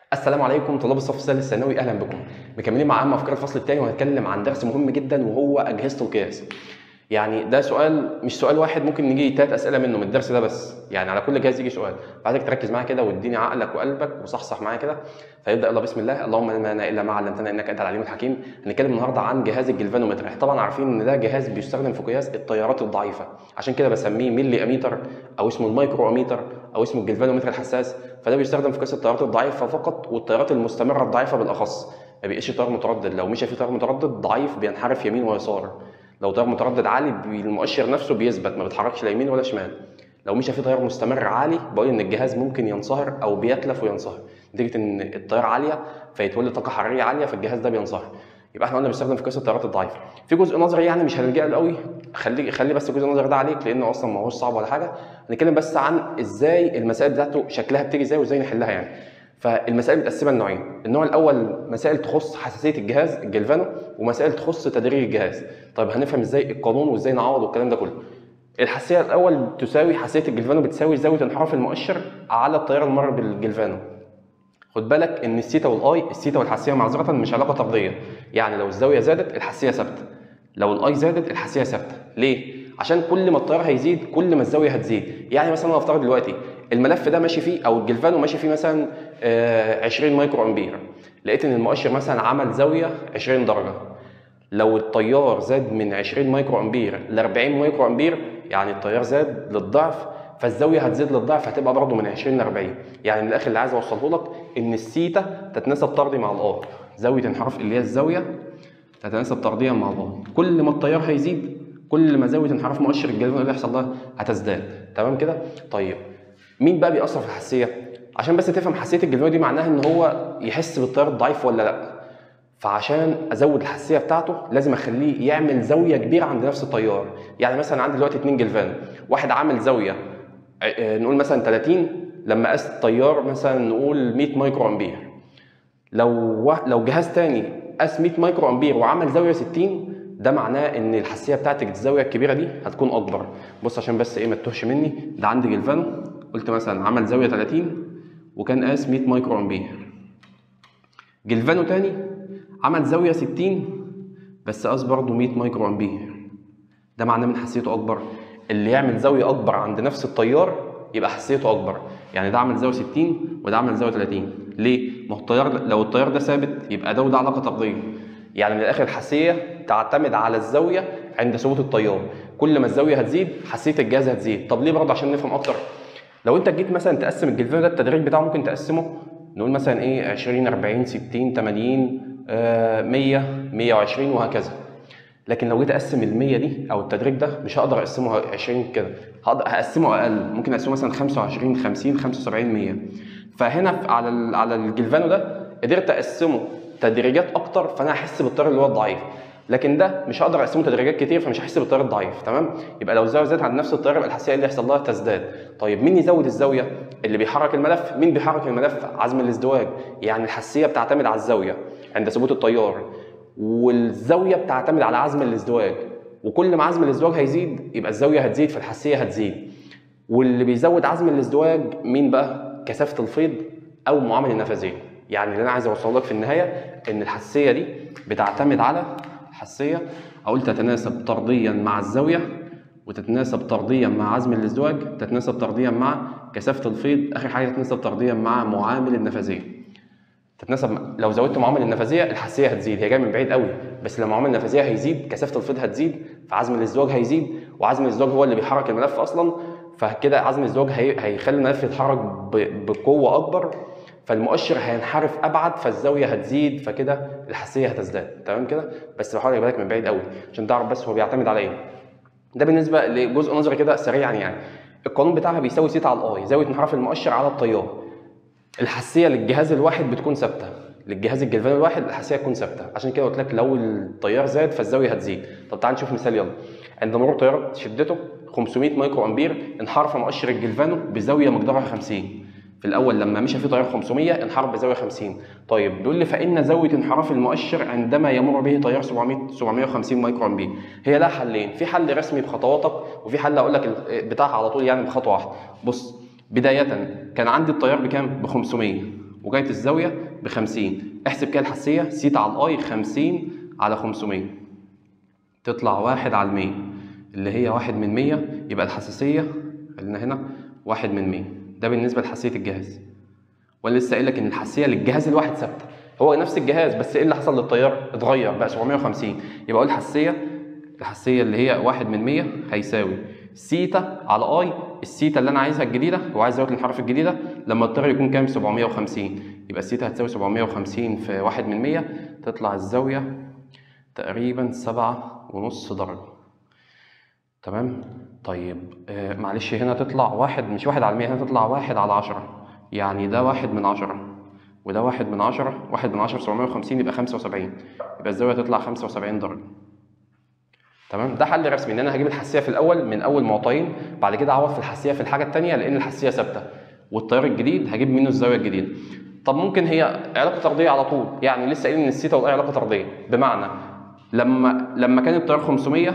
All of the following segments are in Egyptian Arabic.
السلام عليكم طلاب الصف الثالث ثانوي اهلا بكم مكملين معانا افكار الفصل الثاني وهنتكلم عن درس مهم جدا وهو اجهزه القياس يعني ده سؤال مش سؤال واحد ممكن نيجي ثلاث اسئله منه من الدرس ده بس يعني على كل جهاز يجي سؤال عايزك تركز معايا كده واديني عقلك وقلبك وصحصح معايا كده فيبدا يلا بسم الله اللهم لا مانع الا ما علمتنا انك انت العليم الحكيم هنتكلم النهارده عن جهاز الجلفانومتر احنا طبعا عارفين ان ده جهاز بيستخدم في قياس التيارات الضعيفه عشان كده بسميه ملي اميتر او اسمه المايكرو اميتر او اسمه الجلفانومتر الحساس فده بيستخدم في قياس التيارات الضعيفه فقط والتيارات المستمره الضعيفه بالاخص ما بيقيسش تيار متردد لو مشى في تيار متردد ضعيف بينحرف يمين ويسار لو تيار متردد عالي بي- المؤشر نفسه بيثبت ما بيتحركش لا يمين ولا شمال لو مشى في تيار مستمر عالي بقول ان الجهاز ممكن ينصهر او بيتلف وينصهر نتيجه ان التيار عاليه فيتولد طاقه حراريه عاليه فالجهاز ده بينصهر يبقى احنا قلنا بيستخدم في قياس التيارات الضعيفه في جزء نظري يعني مش هنلجأ له قوي خلي خلي بس الجزء النظري ده عليك لانه اصلا ما هوش صعب ولا حاجه هنتكلم بس عن ازاي المسائل بتاعته شكلها بتيجي ازاي وازاي نحلها يعني فالمسائل متقسمه لنوعين النوع الاول مسائل تخص حساسيه الجهاز الجلفانو ومسائل تخص تدريج الجهاز طيب هنفهم ازاي القانون وازاي نعوض والكلام ده كله الحساسيه الاول تساوي حساسيه الجلفانو بتساوي زاويه انحراف المؤشر على التيار المر بالجلفانو خد بالك ان السيتا والاي السيتا والحساسيه معذره مش علاقه طرديه يعني لو الزاويه زادت الحساسيه ثابته لو الاي زادت الحساسيه ثابته ليه عشان كل ما التيار هيزيد كل ما الزاويه هتزيد يعني مثلا انا افترض دلوقتي الملف ده ماشي فيه او الجلفانو ماشي فيه مثلا آه، 20 مايكرو امبير لقيت ان المؤشر مثلا عمل زاويه 20 درجه لو التيار زاد من 20 مايكرو امبير ل 40 مايكرو امبير يعني التيار زاد للضعف فالزاويه هتزيد للضعف هتبقى برضه من 20 ل 40 يعني من الاخر اللي عايز اوصله لك ان السيتا تتناسب طردي مع الار زاويه انحراف اللي هي الزاويه تتناسب طرديا مع بعض كل ما التيار هيزيد كل ما زاويه انحراف مؤشر الجلفانو اللي هيحصل لها هتزداد تمام كده طيب مين بقى بيأثر في الحساسيه عشان بس تفهم حساسيه الجلفانو دي معناها ان هو يحس بالتيار الضعيف ولا لا فعشان ازود الحساسيه بتاعته لازم اخليه يعمل زاويه كبيره عند نفس التيار يعني مثلا عندي دلوقتي اتنين جلفان واحد عامل زاويه آه، نقول مثلا 30 لما قاس التيار مثلا نقول 100 مايكرو امبير لو وا- لو جهاز تاني قاس 100 مايكرو امبير وعمل زاويه 60 ده معناه ان الحساسيه بتاعتك الزاويه الكبيره دي هتكون اكبر بص عشان بس ايه ما تتوهش مني ده عندي جلفانو قلت مثلا عمل زاويه 30 وكان قاس 100 مايكرو امبير جلفانو تاني عمل زاويه 60 بس قاس برضه 100 مايكرو امبير ده معناه من حساسيته اكبر اللي يعمل زاويه اكبر عند نفس التيار يبقى حساسيته اكبر يعني ده عمل زاويه 60 وده عمل زاويه 30 ليه ما هو التيار لو التيار ده ثابت يبقى ده وده علاقه طرديه يعني من الاخر الحساسيه تعتمد على الزاويه عند ثبوت التيار كل ما الزاويه هتزيد حساسيه الجهاز هتزيد طب ليه برضه عشان نفهم اكتر لو انت جيت مثلا تقسم الجلفان ده التدريج بتاعه ممكن تقسمه نقول مثلا ايه 20 40 60 80 آه، 100 120 وهكذا لكن لو جيت اقسم ال 100 دي او التدريج ده مش هقدر اقسمه 20 كده هقدر هقسمه اقل ممكن اقسمه مثلا 25 50 75 100 فهنا في- على ال- على الجلفانو ده قدرت اقسمه تدريجات اكتر فانا هحس بالتيار اللي هو الضعيف لكن ده مش هقدر اقسمه تدريجات كتير فمش هحس بالتيار الضعيف تمام يبقى لو الزاويه زادت عند نفس التيار يبقى الحساسيه اللي يحصل لها تزداد طيب مين يزود الزاويه اللي بيحرك الملف مين بيحرك الملف عزم الازدواج يعني الحساسيه بتعتمد على الزاويه عند ثبوت التيار والزاويه بتعتمد على عزم الازدواج وكل ما عزم الازدواج هيزيد يبقى الزاويه هتزيد فالحساسيه هتزيد واللي بيزود عزم الازدواج مين بقى كثافه الفيض او معامل النفاذيه يعني اللي انا عايز اوصله لك في النهايه ان الحساسيه دي بتعتمد على الحساسيه اقول تتناسب طرديا مع الزاويه وتتناسب طرديا مع عزم الازدواج تتناسب طرديا مع كثافه الفيض اخر حاجه تتناسب طرديا مع معامل النفاذيه تتناسب لو زودت معامل النفاذيه الحساسيه هتزيد هي جايه من بعيد قوي بس لما معامل النفاذيه هيزيد كثافه الفيض هتزيد فعزم الازدواج هيزيد وعزم الازدواج هو اللي بيحرك الملف اصلا فكده عزم الازدواج هي... هيخلي الملف يتحرك ب... بقوه اكبر فالمؤشر هينحرف ابعد فالزاويه هتزيد فكده الحساسيه هتزداد تمام كده بس بحاول اجيبها لك من بعيد قوي عشان تعرف بس هو بيعتمد على ايه ده بالنسبه لجزء نظري كده سريعا يعني القانون بتاعها بيساوي سيتا على الاي زاويه انحراف المؤشر على التيار الحساسيه للجهاز الواحد بتكون ثابته للجهاز الجلفاني الواحد الحساسيه تكون ثابته عشان كده قلت لك لو التيار زاد فالزاويه هتزيد طب تعال نشوف مثال يلا عند مرور تيار شدته 500 مايكرو امبير انحرف مؤشر الجلفانو بزاويه مقدارها 50 في الاول لما مشى في تيار 500 انحرف بزاويه 50 طيب بيقول لي فان زاويه انحراف المؤشر عندما يمر به تيار 700 750 مايكرو امبير هي لها حلين في حل رسمي بخطواتك وفي حل اقول لك بتاعها على طول يعني بخطوه واحده بص بدايه كان عندي التيار بكام ب 500 وجايه الزاويه ب 50 احسب كده الحساسيه سيتا على الاي 50 على 500 تطلع واحد على المية اللي هي واحد من مية يبقى الحساسية خلينا هنا واحد من مية ده بالنسبة لحساسية الجهاز وانا لسه قايل لك ان الحساسية للجهاز الواحد ثابتة هو نفس الجهاز بس ايه اللي حصل للتيار اتغير بقى 750 يبقى اقول الحساسية الحساسية اللي هي واحد من مية هيساوي سيتا على اي السيتا اللي انا عايزها الجديدة هو عايز زاوية الانحراف الجديدة لما التيار يكون كام 750 يبقى السيتا هتساوي 750 في واحد من مية تطلع الزاوية تقريبا سبعة ونص درجة تمام طيب آه معلش هنا تطلع واحد مش واحد على المية هنا تطلع واحد على عشرة يعني ده واحد من عشرة وده واحد من عشرة واحد من عشرة سبعمية وخمسين يبقى خمسة وسبعين يبقى الزاوية تطلع خمسة وسبعين درجة تمام ده حل رسمي ان انا هجيب الحساسيه في الاول من اول معطيين بعد كده اعوض في الحساسيه في الحاجه الثانيه لان الحساسيه ثابته والتيار الجديد هجيب منه الزاويه الجديده طب ممكن هي علاقه طرديه على طول يعني لسه قايلين ان السيتا والاي علاقه طرديه بمعنى لما لما كان التيار 500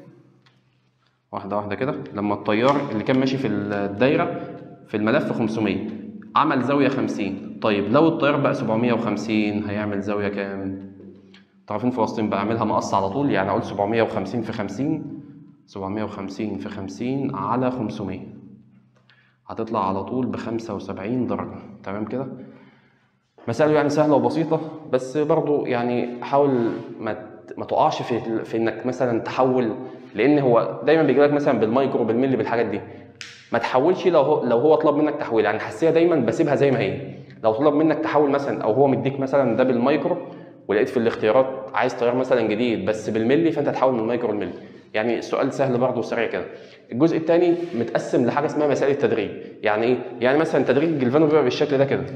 واحده واحده كده لما التيار اللي كان ماشي في الدايره في الملف 500 عمل زاويه 50 طيب لو التيار بقى 750 هيعمل زاويه كام تعرفين فلسطين بعملها مقص على طول يعني اقول 750 في 50 750 في 50 على 500 هتطلع على طول ب 75 درجه تمام كده مسائل يعني سهله وبسيطه بس برضو يعني حاول ما ما تقعش في في انك مثلا تحول لان هو دايما بيجي لك مثلا بالمايكرو بالملي بالحاجات دي ما تحولش لو هو لو هو طلب منك تحويل يعني الحساسيه دايما بسيبها زي ما هي لو طلب منك تحول مثلا او هو مديك مثلا ده بالمايكرو ولقيت في الاختيارات عايز تيار مثلا جديد بس بالملي فانت تحول من المايكرو للملي يعني السؤال سهل برضه وسريع كده الجزء الثاني متقسم لحاجه اسمها مسائل التدريج يعني ايه يعني مثلا تدريج الجلفانو بيبقى بالشكل ده كده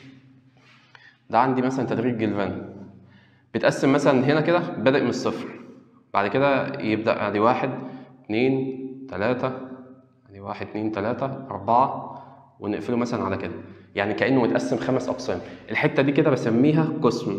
ده عندي مثلا تدريج جلفانو بيتقسم مثلا هنا كده بادئ من الصفر بعد كده يبدا ادي واحد اتنين تلاته ادي واحد اتنين تلاته اربعه ونقفله مثلا على كده يعني كانه متقسم خمس اقسام الحته دي كده بسميها قسم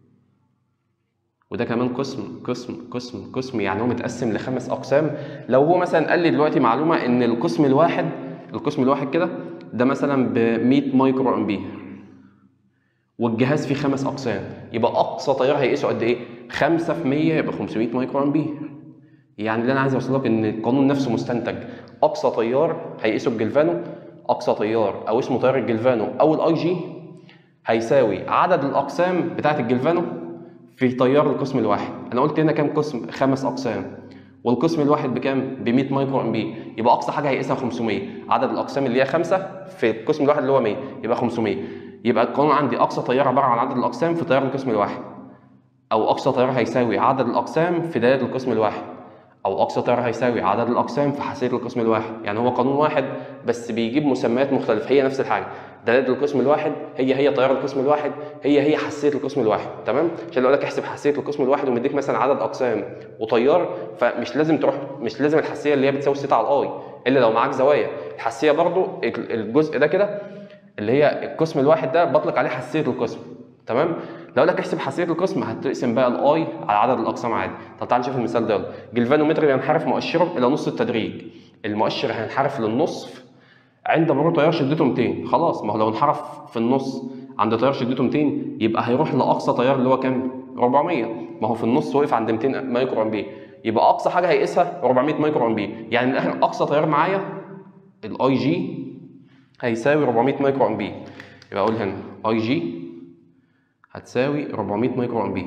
وده كمان قسم قسم قسم قسم يعني هو متقسم لخمس اقسام لو هو مثلا قال لي دلوقتي معلومه ان القسم الواحد القسم الواحد كده ده مثلا ب 100 مايكرو امبير والجهاز فيه خمس اقسام يبقى اقصى تيار هيقيسه قد ايه 5 في 100 يبقى 500 مايكرو امبير يعني اللي انا عايز اوصل لك ان القانون نفسه مستنتج اقصى تيار هيقيسه الجلفانو اقصى تيار او اسمه تيار الجلفانو او الاي جي هيساوي عدد الاقسام بتاعه الجلفانو في تيار القسم الواحد انا قلت هنا كام قسم خمس اقسام والقسم الواحد بكام ب 100 مايكرو امبير يبقى اقصى حاجه هيقيسها 500 عدد الاقسام اللي هي خمسه في القسم الواحد اللي هو 100 يبقى 500 يبقى القانون عندي اقصى تيار عباره عن عدد الاقسام في تيار القسم الواحد او اقصى تيار هيساوي عدد الاقسام في دايره القسم الواحد او اقصى تيار هيساوي عدد الاقسام في حساسيه القسم الواحد يعني هو قانون واحد بس بيجيب مسميات مختلفه هي نفس الحاجه دلاله القسم الواحد هي هي تيار القسم الواحد هي هي حساسيه القسم الواحد تمام عشان اقول لك احسب حساسيه القسم الواحد ومديك مثلا عدد اقسام وتيار فمش لازم تروح مش لازم الحساسيه اللي هي بتساوي سيتا على الاي الا لو معاك زوايا الحساسيه برضو الجزء ده كده اللي هي القسم الواحد ده بطلق عليه حساسيه القسم تمام لو لك احسب حساسيه القسم هتقسم بقى الاي على عدد الاقسام عادي طب تعال نشوف المثال ده يلا جلفانومتر ينحرف مؤشره الى نص التدريج المؤشر هينحرف للنصف عند مرور تيار شدته 200 خلاص ما هو لو انحرف في النص عند تيار شدته 200 يبقى هيروح لاقصى تيار اللي هو كام 400 ما هو في النص وقف عند 200 مايكرو امبير يبقى اقصى حاجه هيقيسها 400 مايكرو امبير يعني من الاخر اقصى تيار معايا الاي جي هيساوي 400 مايكرو امبير يبقى اقول هنا اي جي هتساوي 400 مايكرو امبير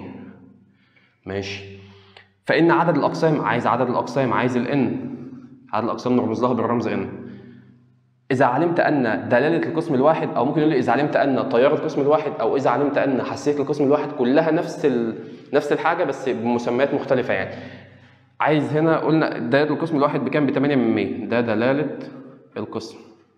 ماشي فان عدد الاقسام عايز عدد الاقسام عايز الان عدد الاقسام نرمز لها بالرمز ان اذا علمت ان دلاله القسم الواحد او ممكن نقول اذا علمت ان تيار القسم الواحد او اذا علمت ان حساسيه القسم الواحد كلها نفس ال... نفس الحاجه بس بمسميات مختلفه يعني عايز هنا قلنا دلاله القسم الواحد بكام ب 8 من 100 ده دلاله القسم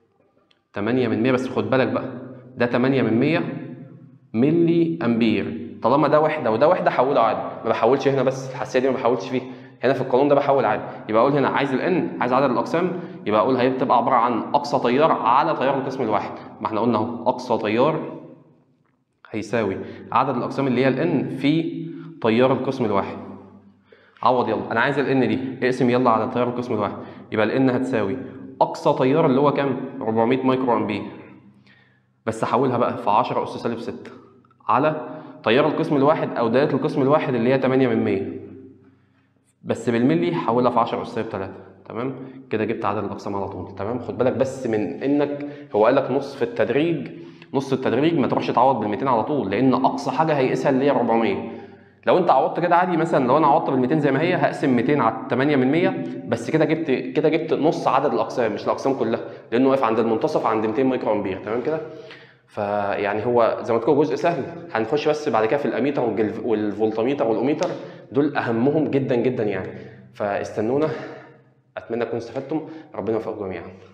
8 من 100 بس خد بالك بقى ده 8 من 100 ملي امبير طالما ده وحده وده وحده حوله عادي ما بحولش هنا بس الحساسيه دي ما بحولش فيها هنا في القانون ده بحول عادي يبقى اقول هنا عايز الان عايز عدد الاقسام يبقى اقول هي بتبقى عباره عن اقصى تيار على تيار القسم الواحد ما احنا قلنا اهو اقصى تيار هيساوي عدد الاقسام اللي هي الان في تيار القسم الواحد عوض يلا انا عايز الان دي اقسم يلا على تيار القسم الواحد يبقى الان هتساوي اقصى تيار اللي هو كام 400 مايكرو امبير بس احولها بقى في 10 اس سالب 6 على تيار القسم الواحد او داله القسم الواحد اللي هي 8 من 100 بس بالملي حولها في 10 اس سالب 3 تمام كده جبت عدد الاقسام على طول تمام خد بالك بس من انك هو قال لك نص في التدريج نص التدريج ما تروحش تعوض بال 200 على طول لان اقصى حاجه هيقيسها اللي هي 400 لو انت عوضت كده عادي مثلا لو انا عوضت بال 200 زي ما هي هقسم 200 على 8 من 100 بس كده جبت كده جبت نص عدد الاقسام مش الاقسام كلها لانه واقف عند المنتصف عند 200 مايكرو امبير تمام كده فيعني هو زي ما تقول جزء سهل هنخش بس بعد كده في الاميتر والجل- والفولتميتر والاوميتر دول اهمهم جدا جدا يعني فاستنونا اتمنى تكونوا استفدتم ربنا يوفقكم جميعا